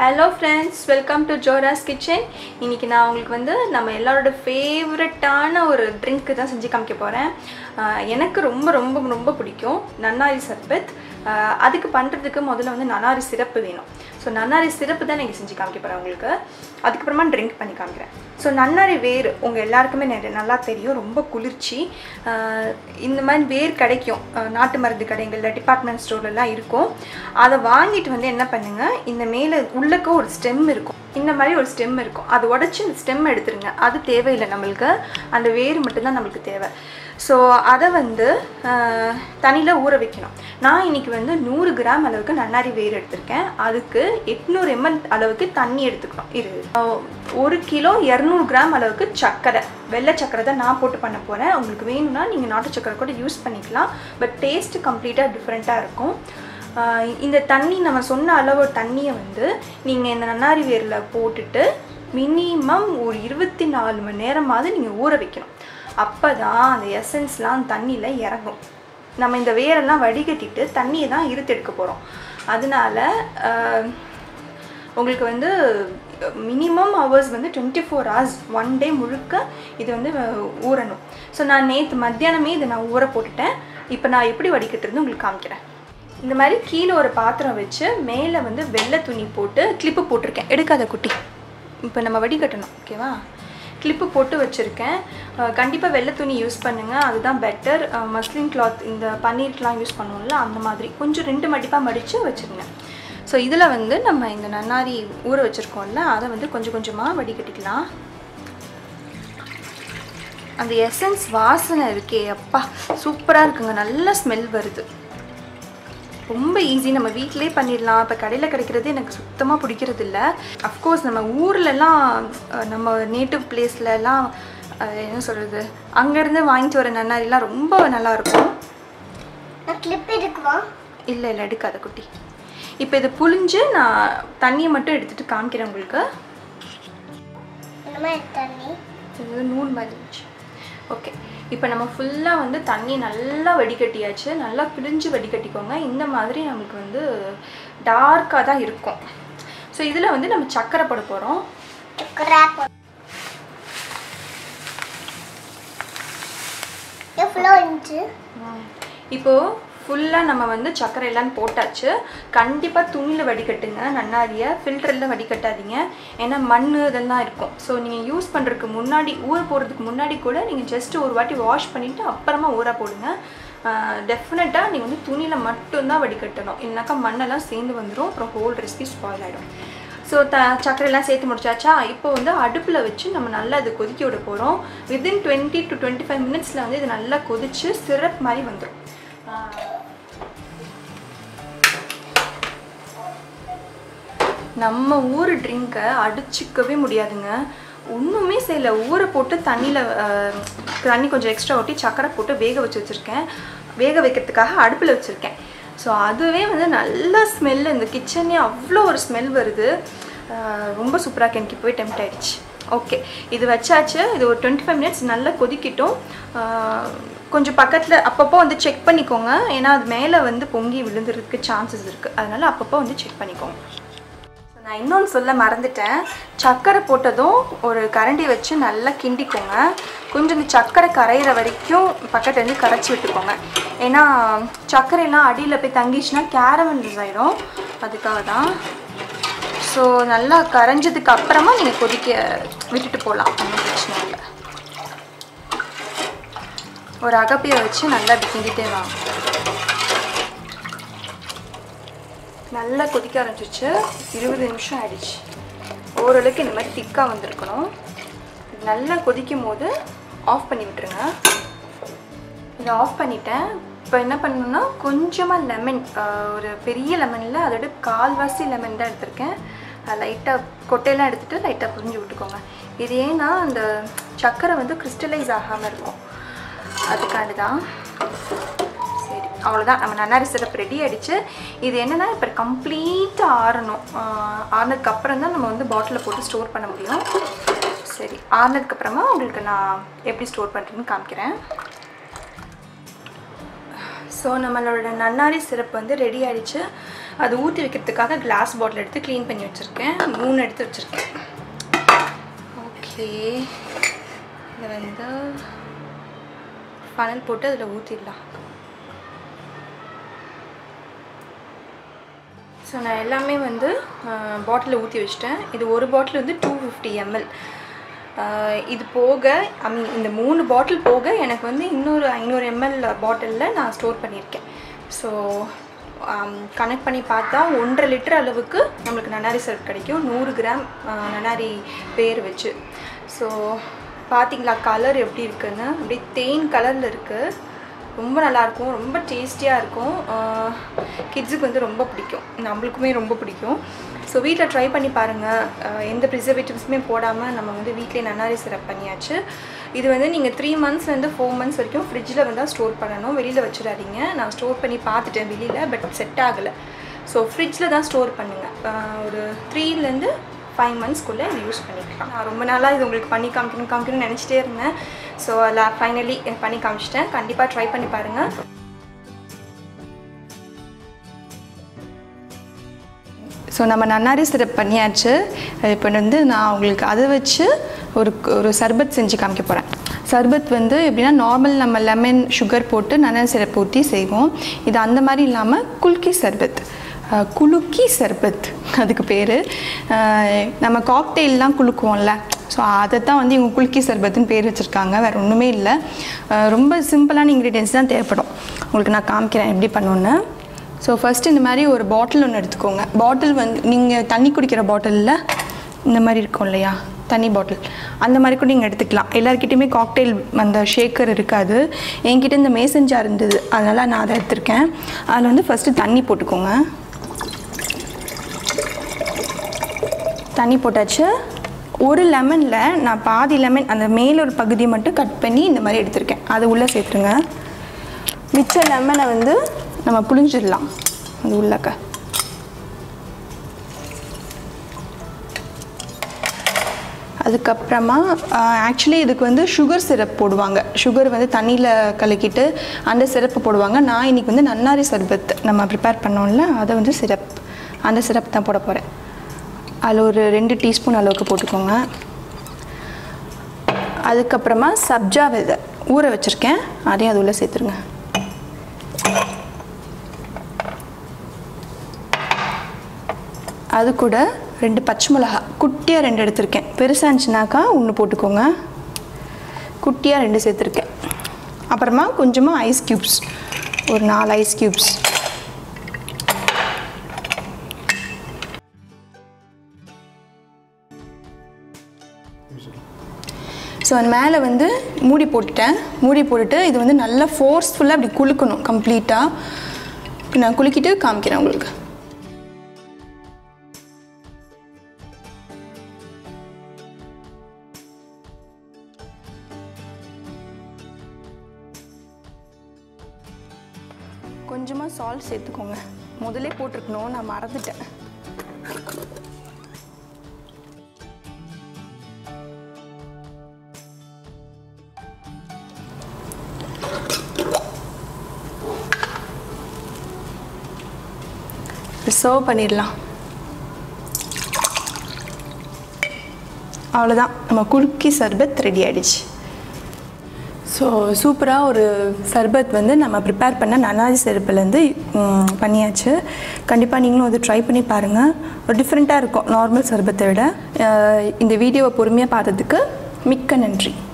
hello friends welcome to Jora's kitchen இன்னைக்கு நான் உங்களுக்கு வந்து நம்ம எல்லாரோட ஃபேவரட்டான ஒரு ட்ரிங்க்கு தான் செஞ்சு காமிக்க போகிறேன் எனக்கு ரொம்ப ரொம்ப ரொம்ப பிடிக்கும் நன்னாரி சர்பத் ஆஹ் அதுக்கு பண்ணுறதுக்கு முதல்ல வந்து நன்னாரி சிறப்பு வேணும் ஸோ நன்னாரி சிறப்பு தான் நீங்கள் செஞ்சு காமிக்க போகிறேன் உங்களுக்கு அதுக்கப்புறமா ட்ரிங்க் பண்ணி காமிக்கிறேன் ஸோ நன்னாரி வேர் உங்கள் எல்லாருக்குமே நிறைய நல்லா தெரியும் ரொம்ப குளிர்ச்சி ஆஹ் இந்த மாதிரி வேர் கிடைக்கும் ஆஹ் நாட்டு மருந்து கடைகளில் டிபார்ட்மெண்ட் ஸ்டோர்லலாம் இருக்கும் அதை வாங்கிட்டு வந்து என்ன பண்ணுங்கள் இந்த மேலே உள்ளக்க ஒரு ஸ்டெம் இருக்கும் இந்த மாதிரி ஒரு ஸ்டெம் இருக்கும் அதை உடச்சி அந்த ஸ்டெம் எடுத்துருங்க அது தேவையில்லை நம்மளுக்கு அந்த வேர் மட்டும்தான் நம்மளுக்கு தேவை ஸோ அதை வந்து தண்ணியில் ஊற வைக்கணும் நான் இன்னைக்கு வந்து நூறு கிராம் அளவுக்கு நன்னாரி வேர் எடுத்திருக்கேன் அதுக்கு எட்நூறு எம்எல் அளவுக்கு தண்ணி எடுத்துக்கணும் இது அஹ், ஒரு கிலோ இரநூறு கிராம் அளவுக்கு சர்க்கரை வெள்ளை சர்க்கரை தான் நான் போட்டு பண்ண போகிறேன் உங்களுக்கு வேணும்னா நீங்கள் நாட்டு சர்க்கரை கூட யூஸ் பண்ணிக்கலாம் பட் டேஸ்ட்டு கம்ப்ளீட்டாக டிஃப்ரெண்ட்டாக இருக்கும் ஆஹ் இந்த தண்ணி நம்ம சொன்ன அளவு தண்ணியை வந்து நீங்கள் இந்த நன்னாரி வேரில் போட்டுட்டு மினிமம் ஒரு இருபத்தி நாலு மணி நேரமாவது நீங்கள் ஊற வைக்கணும் அப்போ தான் அந்த எசன்ஸ்லாம் தண்ணியில் இறங்கும் நம்ம இந்த வேரெல்லாம் வடிகட்டிட்டு தண்ணியை தான் இருத்து எடுக்க போகிறோம் அதனால ஆஹ், உங்களுக்கு வந்து மினிமம் ஹவர்ஸ் வந்து twenty four hours one day முழுக்க இது வந்து அஹ், ஊறணும் ஸோ நான் நேற்று மத்தியானமே இதை நான் ஊற போட்டுட்டேன் இப்போ நான் எப்படி வடிகட்டுறது உங்களுக்கு காமிக்கிறேன் இந்த மாதிரி கீழே ஒரு பாத்திரம் வச்சு மேலே வந்து வெள்ளை துணி போட்டு கிளிப்பு போட்டிருக்கேன் எடுக்காத குட்டி இப்போ நம்ம வடிகட்டணும் ஓகேவா கிளிப்பு போட்டு வச்சுருக்கேன் கண்டிப்பாக வெள்ளை துணி யூஸ் பண்ணுங்கள் அதுதான் பெட்டர் மஸ்லின் கிளாத் இந்த பன்னீர்லாம் யூஸ் பண்ணுவோம்ல அந்த மாதிரி கொஞ்சம் ரெண்டு மடிப்பாக மடித்து வச்சுருங்க ஸோ இதில் வந்து நம்ம இந்த நன்னாரி ஊற வச்சுருக்கோம்ல அதை வந்து கொஞ்சம் கொஞ்சமாக வடிகட்டிக்கலாம் அந்த எசன்ஸ் வாசனை இருக்கே அப்பா சூப்பராக இருக்குங்க நல்ல ஸ்மெல் வருது ரொம்ப ஈஸி நம்ம வீட்டிலே பண்ணிடலாம் இப்போ கடையில் கிடைக்கிறது எனக்கு சுத்தமாக பிடிக்கிறது இல்லை அஃப்கோர்ஸ் நம்ம ஊர்லலாம் அஹ், நம்ம நேட்டிவ் பிளேஸ்லலாம் என்ன சொல்கிறது அங்கேருந்து வாங்கிட்டு வர நன்னாரிலாம் ரொம்ப நல்லா இருக்கும் நான் கிளிப் எடுக்குவா இல்லை இல்லை எடுக்காத குட்டி இப்போ இதை புழிஞ்சு நான் தண்ணியை மட்டும் எடுத்துகிட்டு காமிக்கிறேன் உங்களுக்கு இந்த மாதிரி தண்ணி இது நூல் மாதிரி இருந்துச்சு ஓகே இப்போ நம்ம ஃபுல்லாக வந்து தண்ணி நல்லா வடிகட்டியாச்சு நல்லா பிழிஞ்சு வடிகட்டிக்கோங்க இந்த மாதிரி நமக்கு வந்து டார்க்காக தான் இருக்கும் ஸோ இதில் வந்து நம்ம சக்கரை போட போகிறோம் கிராப் எவ்வளோ இருந்துச்சு இப்போது ஃபுல்லாக நம்ம வந்து சக்கரை எல்லாம் போட்டாச்சு கண்டிப்பாக துணியில் வடிகட்டுங்க நன்னாரியை ஃபில்டரில் வடிகட்டாதீங்க ஏன்னா மண் இதெல்லாம் இருக்கும் ஸோ நீங்கள் யூஸ் பண்ணுறதுக்கு முன்னாடி ஊற போடுறதுக்கு முன்னாடி கூட நீங்கள் ஜஸ்ட் ஒரு வாட்டி வாஷ் பண்ணிவிட்டு அப்புறமா ஊற போடுங்க டெஃபினட்டாக நீங்கள் வந்து துணியில் மட்டும்தான் வடிகட்டணும் இல்லைனாக்கா மண்ணெல்லாம் சேர்ந்து வந்துடும் அப்புறம் ஹோல் ரெசிபி ஸ்பாயில் ஆகிடும் ஸோ த சர்க்கரையெல்லாம் சேர்த்து முடிச்சாச்சா இப்போ வந்து அடுப்பில் வச்சு நம்ம நல்லா இது கொதிக்க விட போகிறோம் within twenty to twenty five மினிட்ஸில் வந்து இது நல்லா கொதிச்சு சிரப் மாதிரி வந்துடும் நம்ம ஊர் ட்ரிங்கை அடிச்சிக்கவே முடியாதுங்க ஒன்றுமே செய்யல ஊற போட்டு தண்ணியில் தண்ணி கொஞ்சம் எக்ஸ்ட்ரா ஊட்டி சக்கரை போட்டு வேக வச்சு வச்சுருக்கேன் வேக வைக்கிறதுக்காக அடுப்பில் வச்சுருக்கேன் ஸோ அதுவே வந்து நல்ல ஸ்மெல் இந்த கிச்சனே அவ்வளோ ஒரு ஸ்மெல் வருது அஹ் ரொம்ப சூப்பராக எனக்கு போய் டெம்ட் ஆயிடுச்சு ஓகே இது வச்சாச்சு இது ஒரு டுவெண்ட்டி ஃபைவ் மினிட்ஸ் நல்லா கொதிக்கிட்டும் அஹ் கொஞ்சம் பக்கத்தில் அப்பப்போ வந்து செக் பண்ணிக்கோங்க ஏன்னா அது மேலே வந்து பொங்கி விழுந்துறதுக்கு சான்சஸ் இருக்குது அதனால் அப்பப்போ வந்து செக் பண்ணிக்கோங்க நான் இன்னொன்று சொல்ல மறந்துட்டேன் சர்க்கரை போட்டதும் ஒரு கரண்டி வச்சு நல்லா கிண்டிக்கோங்க கொஞ்சம் இந்த சர்க்கரை கரையிற வரைக்கும் பக்கத்துலேருந்து கரைச்சி விட்டுக்கோங்க ஏன்னா சர்க்கரையெல்லாம் அடியில் போய் தங்கிச்சுன்னா கேரமலைஸ் ஆயிடும் அதுக்காக தான் ஸோ நல்லா கரைஞ்சதுக்கு அப்புறமா நீங்கள் கொதிக்க விட்டுட்டு போகலாம் ஒன்றும் பிரச்சனை இல்லை ஒரு அகப்பையை வச்சு நல்லா இப்படி கிண்டிட்டே வாங்க நல்லா கொதிக்க ஆரம்பிச்சிருச்சு இருபது நிமிஷம் ஆயிடுச்சு ஓரளவுக்கு இந்த மாதிரி திக்காக வந்திருக்கணும் நல்லா கொதிக்கும் போது ஆஃப் பண்ணி விட்டுருங்க இதை ஆஃப் பண்ணிட்டேன் இப்போ என்ன பண்ணணும்னா கொஞ்சமாக லெமன் ஒரு பெரிய லெமனில் அதோட கால்வாசி லெமன் தான் எடுத்திருக்கேன் லைட்டாக கொட்டையெல்லாம் எடுத்துகிட்டு லைட்டாக புரிஞ்சு விட்டுக்கோங்க இது ஏன்னா அந்த சர்க்கரை வந்து கிறிஸ்டலைஸ் ஆகாமல் இருக்கும் அதுக்காண்டி தான் சரி அவ்வளோதான் நம்ம நன்னாரி சிரப் ரெடி ஆயிடுச்சு இது என்னென்னா இப்போ கம்ப்ளீட்டாக ஆறணும் ஆஹ் ஆறுனதுக்கு அப்புறம் தான் நம்ம வந்து பாட்டிலில் போட்டு ஸ்டோர் பண்ண முடியும் சரி ஆறுனதுக்கப்புறமா உங்களுக்கு நான் எப்படி ஸ்டோர் பண்ணுறதுன்னு காமிக்கிறேன் ஸோ நம்மளோட நன்னாரி சிரப் வந்து ரெடி ஆயிடுச்சு அது ஊற்றி வைக்கிறதுக்காக கிளாஸ் பாட்டில் எடுத்து க்ளீன் பண்ணி வச்சுருக்கேன் மூணு எடுத்து வச்சுருக்கேன் ஓகே இதை வந்து ஃபனல் போட்டு அதில் ஊற்றிடலாம் ஸோ நான் எல்லாமே வந்து பாட்டிலில் ஊற்றி வச்சிட்டேன் இது ஒரு பாட்டில் வந்து டூ ஃபிஃப்டி எம்எல் இது போக ஐ மீன் இந்த மூணு பாட்டில் போக எனக்கு வந்து இன்னொரு ஐநூறு எம்எல் பாட்டிலில் நான் ஸ்டோர் பண்ணியிருக்கேன் ஸோ கனெக்ட் பண்ணி பார்த்தா ஒன்றரை லிட்டர் அளவுக்கு நம்மளுக்கு நன்னாரி சிரப் கிடைக்கும் நூறு கிராம் ஆஹ், நன்னாரி பேர் வச்சு ஸோ பார்த்தீங்களா கலர் எப்படி இருக்குன்னு அப்படியே தேன் கலரில் இருக்குது ரொம்ப நல்லாயிருக்கும் ரொம்ப டேஸ்டியாக இருக்கும் கிட்ஸுக்கு வந்து ரொம்ப பிடிக்கும் நம்மளுக்குமே ரொம்ப பிடிக்கும் ஸோ வீட்டில் ட்ரை பண்ணி பாருங்கள் எந்த ப்ரிசர்வேட்டிவ்ஸுமே போடாமல் நம்ம வந்து வீட்டிலே நன்னாரி சிரப் பண்ணியாச்சு இது வந்து நீங்கள் த்ரீ மந்த்ஸ்லேருந்து ஃபோர் மந்த்ஸ் வரைக்கும் ஃப்ரிட்ஜில் வந்து ஸ்டோர் பண்ணணும் வெளியில் வச்சிடாதீங்க நான் ஸ்டோர் பண்ணி பார்த்துட்டேன் வெளியில் பட் செட் ஆகலை ஸோ ஃப்ரிட்ஜில் தான் ஸ்டோர் பண்ணுங்கள் ஒரு த்ரீலேருந்து ஃபைவ் மந்த்ஸ்க்குள்ளே இது யூஸ் பண்ணிக்கலாம் நான் ரொம்ப நாளாக இது உங்களுக்கு பண்ணி காமிக்கணும் காமிக்கணும்னு நினச்சிட்டே இருந்தேன் ஸோ அதில் ஃபைனலி பண்ணி காமிச்சிட்டேன் கண்டிப்பாக ட்ரை பண்ணி பாருங்கள் ஸோ நம்ம நன்னாரி சிரப் பண்ணியாச்சு இப்போ வந்து நான் உங்களுக்கு அதை வச்சு ஒரு ஒரு சர்பத் செஞ்சு காமிக்க போகிறேன் சர்பத் வந்து எப்படின்னா நார்மல் நம்ம லெமன் சுகர் போட்டு நன்னாரி சிரப் ஊற்றி செய்வோம் இது அந்த மாதிரி இல்லாமல் குல்கி சர்பத் அஹ், குலுக்கி சர்பத் அதுக்கு பேர் நம்ம காக்டெயிலெலாம் குலுக்குவோம்ல ஸோ அதை தான் வந்து இவங்க குலுக்கி சர்பத்துன்னு பேர் வச்சுருக்காங்க வேறு ஒன்றுமே இல்லை அஹ், ரொம்ப சிம்பிளான இன்க்ரீடியன்ஸ் தான் தேவைப்படும் உங்களுக்கு நான் காமிக்கிறேன் எப்படி பண்ணணுன்னு ஸோ ஃபஸ்ட்டு இந்த மாதிரி ஒரு பாட்டில் ஒன்று எடுத்துக்கோங்க பாட்டில் வந்து நீங்கள் தண்ணி குடிக்கிற பாட்டிலில் இந்த மாதிரி இருக்கும் இல்லையா தண்ணி பாட்டில் அந்த மாதிரி கூட நீங்கள் எடுத்துக்கலாம் எல்லாருக்கிட்டையுமே காக்டெயில் அந்த ஷேக்கர் இருக்காது என்கிட்ட இந்த மேசன் ஜார் இருந்தது அதனால் நான் அதை எடுத்திருக்கேன் அதில் வந்து ஃபஸ்ட்டு தண்ணி போட்டுக்கோங்க தண்ணி போட்டாச்சு ஒரு லெமனில் நான் பாதி லெமன் அந்த மேல ஒரு பகுதி மட்டும் கட் பண்ணி இந்த மாதிரி எடுத்திருக்கேன் அது உள்ளே சேர்த்துருங்க மிச்ச லெமனை வந்து நம்ம புளிஞ்சிடலாம் அது உள்ளக்க அதுக்கப்புறமா ஆக்சுவலி இதுக்கு வந்து சுகர் சிரப் போடுவாங்க சுகர் வந்து தண்ணியில் கலக்கிட்டு அந்த சிரப்பு போடுவாங்க நான் இன்னைக்கு வந்து நன்னாரி சர்பத் நம்ம ப்ரிப்பேர் பண்ணோம்ல அதை வந்து சிரப் அந்த சிரப் தான் போட போகிறேன் அதில் ஒரு ரெண்டு டீஸ்பூன் அளவுக்கு போட்டுக்கோங்க அதுக்கப்புறமா சப்ஜா விதை ஊற வச்சுருக்கேன் அதையும் அது உள்ளே சேர்த்துருங்க அது கூட ரெண்டு பச்சை மிளகா குட்டியாக ரெண்டு எடுத்திருக்கேன் பெருசாக இருந்துச்சுனாக்கா ஒன்று போட்டுக்கோங்க குட்டியாக ரெண்டு சேர்த்துருக்கேன் அப்புறமா கொஞ்சமாக ஐஸ் க்யூப்ஸ் ஒரு நாலு ஐஸ் க்யூப்ஸ் ஸோ அது மேலே வந்து மூடி போட்டுட்டேன் மூடி போட்டுட்டு இது வந்து நல்லா ஃபோர்ஸ்ஃபுல்லாக அப்படி குலுக்கணும் கம்ப்ளீட்டாக இப்போ நான் குலுக்கிட்டு காமிக்கிறேன் உங்களுக்கு கொஞ்சமாக சால்ட் சேர்த்துக்கோங்க முதல்ல போட்டிருக்கணும் நான் மறந்துட்டேன் சர்வ் பண்ணிடலாம் அவ்வளோதான் நம்ம குலுக்கி சர்பத் ரெடி ஆயிடுச்சு ஸோ சூப்பராக ஒரு சர்பத் வந்து நம்ம ப்ரிப்பேர் பண்ண நன்னாரி செருப்புலேருந்து பண்ணியாச்சு கண்டிப்பாக நீங்களும் வந்து ட்ரை பண்ணி பாருங்கள் ஒரு டிஃப்ரெண்ட்டாக இருக்கும் நார்மல் சர்பத்தை விட அஹ் இந்த வீடியோவை பொறுமையாக பார்த்ததுக்கு மிக்க நன்றி